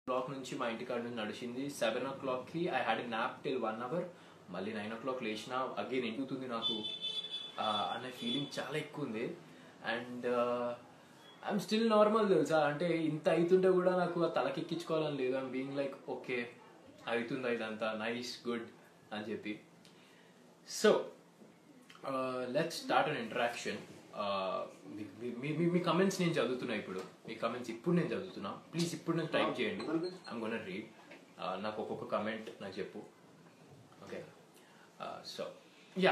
Clock నుంచి మా ఇంటి కాడ నుంచి నడిచింది సెవెన్ ఓ క్లాక్కి I had nap till one hour మళ్ళీ నైన్ ఓ క్లాక్ లేచిన అగైన్ ఎండుతుంది నాకు ఆ, అనే ఫీలింగ్ చాలా ఎక్కువ ఉంది అండ్ ఐఎమ్ స్టిల్ నార్మల్ తెలుసా అంటే ఇంత అవుతుంటే కూడా నాకు ఆ తలకెక్కించుకోవాలని లేదు ఐమ్ బీయింగ్ లైక్ ఓకే అవుతుందా ఇదంతా నైస్ గుడ్ అని చెప్పి so let's start an interaction మీ కమెంట్స్ నేను చదువుతున్నా ఇప్పుడు మీ కమెంట్స్ ఇప్పుడు నేను చదువుతున్నా ప్లీజ్ ఇప్పుడు నేను టైప్ చేయండి ఐమ్ గోన్ రీడ్ నాకు ఒక్కొక్క కమెంట్ నాకు చెప్పు ఓకే సో యా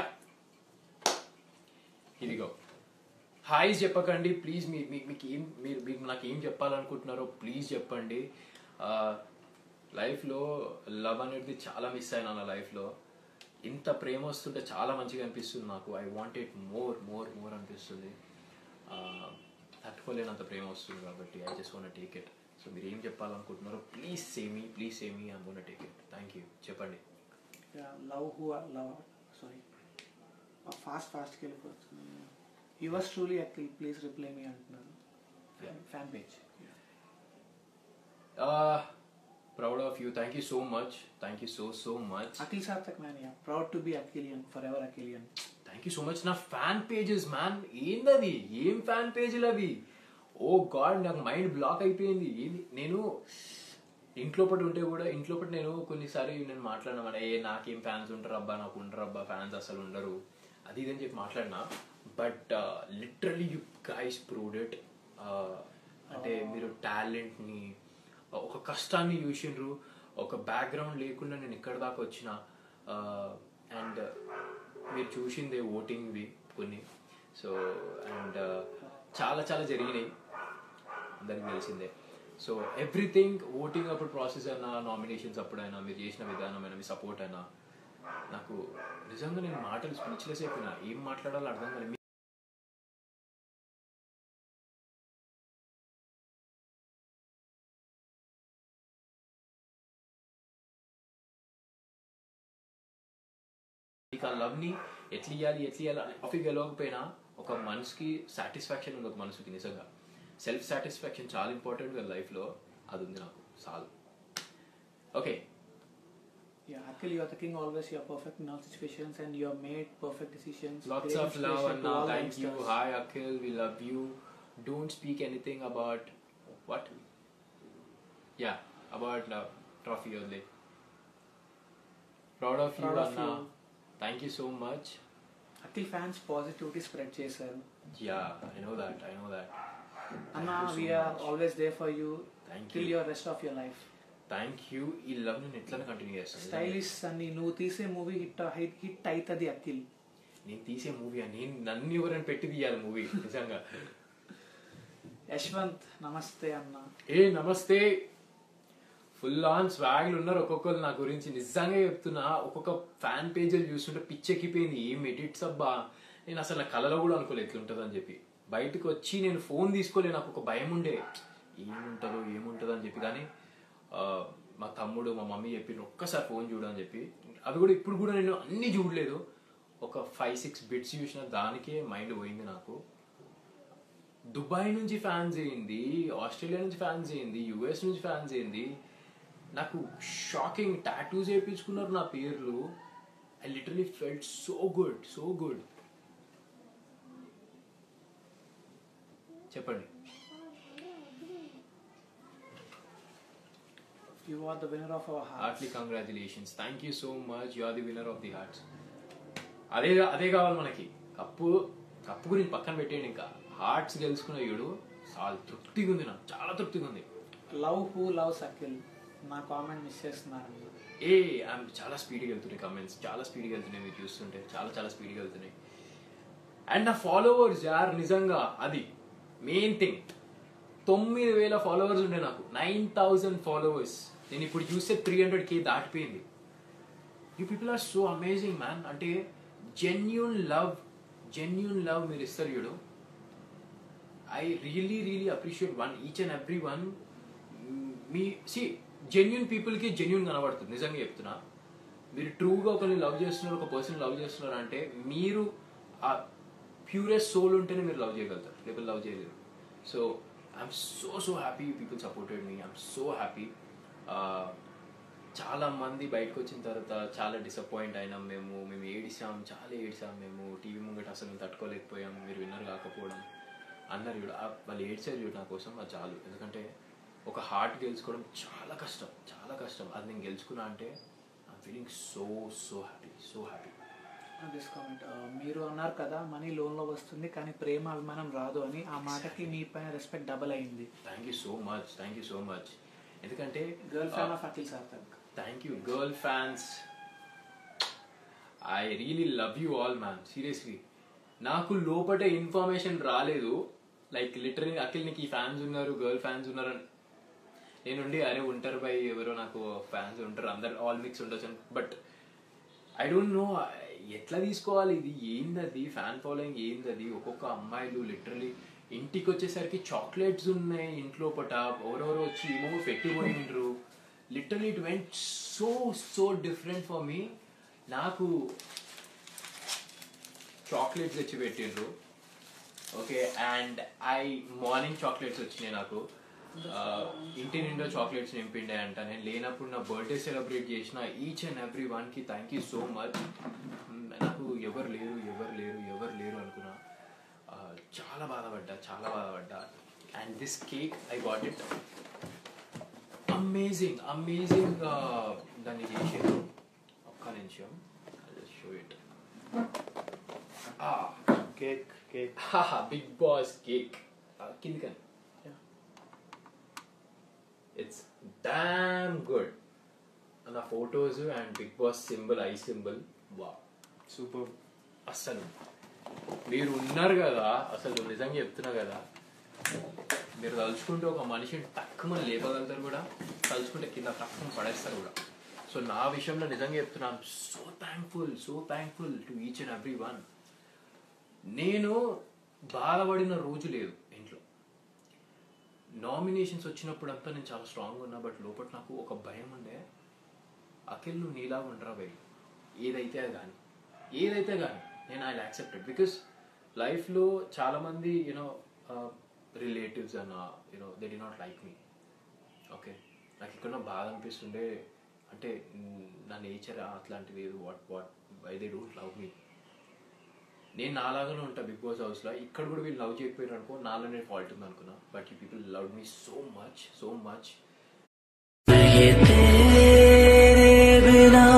ఇదిగో హాయ్ చెప్పకండి ప్లీజ్ మీ మీ- మీకు ఏం మీరు మీకు నాకు ఏం చెప్పాలనుకుంటున్నారో ప్లీజ్ చెప్పండి లైఫ్లో లవ్ అనేది చాలా మిస్ అయినా నా లైఫ్లో ఇంత ప్రేమ వస్తుంటే చాలా మంచిగా అనిపిస్తుంది నాకు I want it more more more అనిపిస్తుంది ఆ, తట్టుకోలేనంత ప్రేమ వస్తుంది కాబట్టి I just want take it so మీరు ఏం చెప్పాలనుకుంటున్నారో please say me please say me I want take it thank you చెప్పండి love who love sorry fast ఫాస్ట్కి వెళ్ళిపోతుంది yours truly Akhil please reply మీ అంటున్నారు Yeah. Fan page proud of you thank you so much thank you so so much Akhil Sarthak man yeah proud to be Akhilian forever Akhilian thank you so much నా fan pages man ఏందది ఏం fan పేజీలు అవి oh God నాకు mind block అయిపోయింది ఏంది నేను ఇంట్లో పట్టి ఉంటే కూడా ఇంట్లో పట్టి నేను కొన్నిసారి నేను మాట్లాడినా ఏ నాకేం ఫ్యాన్స్ ఉంటారు అబ్బా నాకు ఉండరు అబ్బా ఫ్యాన్స్ అసలు ఉండరు అది ఇది అని చెప్పి మాట్లాడినా but literally you guys proved it అంటే మీరు టాలెంట్ని ఒక కష్టాన్ని చూసిండ్రు ఒక బ్యాక్గ్రౌండ్ లేకుండా నేను ఇక్కడ దాకా వచ్చిన అండ్ మీరు చూసిందే ఓటింగ్వి కొన్ని సో అండ్ చాలా చాలా జరిగినాయి అందరికి తెలిసిందే సో ఎవ్రీథింగ్ ఓటింగ్ అప్పుడు ప్రాసెస్ అయినా నామినేషన్స్ అప్పుడైనా మీరు చేసిన విధానం అయినా మీ సపోర్ట్ అయినా నాకు నిజంగా నేను మాటలు స్పీచ్లెస్ అయిపోయినా ఏం మాట్లాడాలో అర్థం కాలేదు మీ- మీకు ఆ లవ్ని ఎట్లా ఇవ్వాలి ఎట్లా ఇవ్వాలి కాఫీ గెలవకపోయినా ఒక మనసుకి సాటిస్ఫాక్షన్ ఉంది ఒక మనసుకి నిజంగా సెల్ఫ్ సాటిస్ఫాక్షన్ చాలా ఇంపార్టెంట్ కదా లైఫ్లో అది ఉంది నాకు చాలు okay Yeah, Akhil, you are the king always. You are perfect in all situations and you have made perfect decisions. Lots Great of love inspiration and to all thank you. youngsters. Hi Akhil, we love you. Don't speak anything about what? Yeah, about love. Trophy only. Proud of you, Proud of Anna. you. Thank you so much. Akhil fans positivity spread చేశారు Yeah, I know that. I know that. అన్న Thank you so we're much. Always there for you Thank till you. Your rest of your life thank you ఈ love నేను ఎట్లా continue చేస్తాను stylish అని నువ్వు తీసే movie hit hit hit అవుతుంది అఖిల్ నేను తీసే మూవీ నేను నన్ను ఎవరైనా పెట్టి తీయాలి మూవీ నిజంగా యశ్వంత్ నమస్తే అన్న ఏ నమస్తే ఫుల్ ఆన్ స్వాగ్లు ఉన్నారు ఒక్కొక్కరు నా గురించి నిజంగా చెప్తున్నా ఒక్కొక్క ఫ్యాన్ పేజీలు చూస్తుంటే పిచ్చెక్కిపోయింది ఏం ఎడిట్స్ అబ్బా నేను అసలు నా కళలో కూడా అనుకోలేదు ఎట్లుంటుంది అని చెప్పి బయటకు వచ్చి నేను ఫోన్ తీసుకోలే నాకు ఒక భయం ఉండే ఏముంటుందో ఏముంటుందో అని చెప్పి కానీ ఆ, మా తమ్ముడు మా మమ్మీ చెప్పి ఒక్కసారి ఫోన్ చూడు అని చెప్పి అవి కూడా ఇప్పుడు కూడా నేను అన్ని చూడలేదు ఒక ఫైవ్ సిక్స్ బిట్స్ చూసిన దానికే మైండ్ పోయింది నాకు దుబాయ్ నుంచి ఫ్యాన్స్ ఏంది ఆస్ట్రేలియా నుంచి ఫ్యాన్స్ ఏంది యుఎస్ నుంచి ఫ్యాన్స్ ఏంది నాకు షాకింగ్ టాటూస్ వేయించుకున్నారు నా పేర్లు I literally felt so good so good చెప్పండి you are the winner of our heart heartly congratulations thank you so much you are the winner of the hearts అదే అదే కావాలి మనకి కప్పు కప్పు గురించి పక్కన పెట్టేయండి ఇంకా హార్ట్స్ గెలుచుకున్న వీడు చాలా తృప్తిగా ఉంది నాకు చాలా తృప్తిగా ఉంది లవ్ హూ లవ్స్ అఖిల్ నా కామెంట్ మిస్ చేస్తున్నారు ఏ ఐమ్ చాలా స్పీడ్గా వెళ్తున్నాయి కమెంట్స్ చాలా స్పీడ్గా వెళ్తున్నాయి మీరు చూస్తుంటే చాలా చాలా స్పీడ్గా వెళ్తున్నాయి అండ్ నా ఫాలోవర్స్ యార్ నిజంగా అది మెయిన్ థింగ్ తొమ్మిది వేల ఫాలోవర్స్ ఉండే నాకు నైన్ థౌజండ్ ఫాలోవర్స్ నేను ఇప్పుడు చూస్తే త్రీ హండ్రెడ్ కే దాటిపోయింది you people are so amazing man అంటే జెన్యున్ లవ్ జెన్యున్ లవ్ మీరు ఇస్తారు చూడు I really really appreciate one each and every one మీ సి జెన్యున్ పీపుల్కి జెన్యున్ కనబడుతుంది నిజంగా చెప్తున్నా మీరు ట్రూగా ఒకరిని లవ్ చేస్తున్నారు ఒక పర్సన్ లవ్ చేస్తున్నారు అంటే మీరు ఆ ప్యూరెస్ట్ సోల్ ఉంటేనే మీరు లవ్ చేయగలుగుతారు లేకపోతే లవ్ చేయలేరు so I'm so so happy people supported me I'm so happy ఆ, చాలా మంది బయటకు వచ్చిన తర్వాత చాలా డిసప్పాయింట్ అయినాం మేము మేము ఏడిసాం చాలా ఏడిసాం మేము టీవీ ముంగట అసలు మేము తట్టుకోలేకపోయాం మీరు విన్నర్ కాకపోవడం అన్నారు చూడు ఆ వాళ్ళు ఏడ్చారు చూడు నా కోసం అది చాలు ఎందుకంటే ఒక హార్ట్ గెలుచుకోవడం చాలా కష్టం చాలా కష్టం అది నేను గెలుచుకున్నా అంటే I feeling so so happy so happy this comment మీరు అన్నారు కదా మనీ లోన్లో వస్తుంది కానీ ప్రేమ అభిమానం రాదు అని ఆ మాటకి మీ పైన రెస్పెక్ట్ డబల్ అయింది thank you so much thank you so much ఎందుకంటే girl fan of Akhil Sarthak thank you girl fans I really love you all man seriously నాకు లోపటే ఇన్ఫర్మేషన్ రాలేదు లైక్ లిటరలీ అఖిల్ నీకు ఈ ఫ్యాన్స్ ఉన్నారు గర్ల్ ఫ్యాన్స్ ఉన్నారు అని నేనుండి అరే ఉంటారు బై ఎవరో నాకు ఫ్యాన్స్ ఉంటారు అందరు ఆల్ మిక్స్ ఉండొచ్చు బట్ ఐ డోంట్ నో ఎట్లా తీసుకోవాలి ఇది ఏందది ఫ్యాన్ ఫాలోయింగ్ ఏందది ఒక్కొక్క అమ్మాయిలు లిటరలీ ఇంటికి వచ్చేసరికి చాక్లెట్స్ ఉన్నాయి ఇంట్లో పట ఎవరెవరో వచ్చి ఏమో పెట్టిపోయిండ్రు literally it went so so different for me నాకు చాక్లెట్స్ తెచ్చి పెట్టిండ్రు okay and I morning chocolates వచ్చినాయి నాకు ఆ, ఇంటి నిండా చాక్లెట్స్ నింపిండే అంట నేను లేనప్పుడు నా బర్త్డే సెలబ్రేట్ చేసిన ఈచ్ అండ్ ఎవ్రీ వన్ కి థ్యాంక్ యూ సో మచ్ నాకు ఎవరు లేరు ఎవరు లేరు ఎవరు లేరు అనుకున్నా ఆ, చాలా బాధపడ్డా చాలా బాధపడ్డా and this cake I got it amazing amazing దాన్ని చేసారు ఒక్క నిమిషం show it cake cake Bigg Boss cake కిందికని ఇట్స్ డామ్ గుడ్ నా photos and Bigg Boss symbol I symbol వా సూపర్ అస్సలు మీరు ఉన్నారు కదా అసలు నిజంగా చెప్తున్నా కదా మీరు తలుచుకుంటే ఒక మనిషిని తక్కువ లేపగలుగుతారు కూడా తలుచుకుంటే కింద తక్కువ పడేస్తారు కూడా సో నా విషయంలో నిజంగా చెప్తున్నాను so thankful so thankful to each and every one నేను బాధపడిన రోజు లేదు ఇంట్లో నామినేషన్స్ వచ్చినప్పుడు అంతా నేను చాలా స్ట్రాంగ్ ఉన్నా బట్ లోపల నాకు ఒక భయం ఉండే అఖిల్ నువ్వు నీలాగా ఉండరా భయ్ ఏదైతే అది కానీ ఏదైతే కానీ నేను ఐ యాక్సెప్టెడ్ బికాస్ లైఫ్లో చాలామంది యూనో రిలేటివ్స్ అన్న you know they did not like me okay నాకు ఇక్కడ బాధ అనిపిస్తుండే అంటే మ్, నా నేచర్ అట్లాంటిది ఏదో what what why they don't love me నేను నాలాగానే ఉంటా బిగ్ బాస్ హౌస్లో ఇక్కడ కూడా వీళ్ళు లవ్ చేయకపోయారు అనుకో నాలోనే ఫాల్ట్ ఉంది అనుకున్నా but you people love me so much so much ये तेरे बिना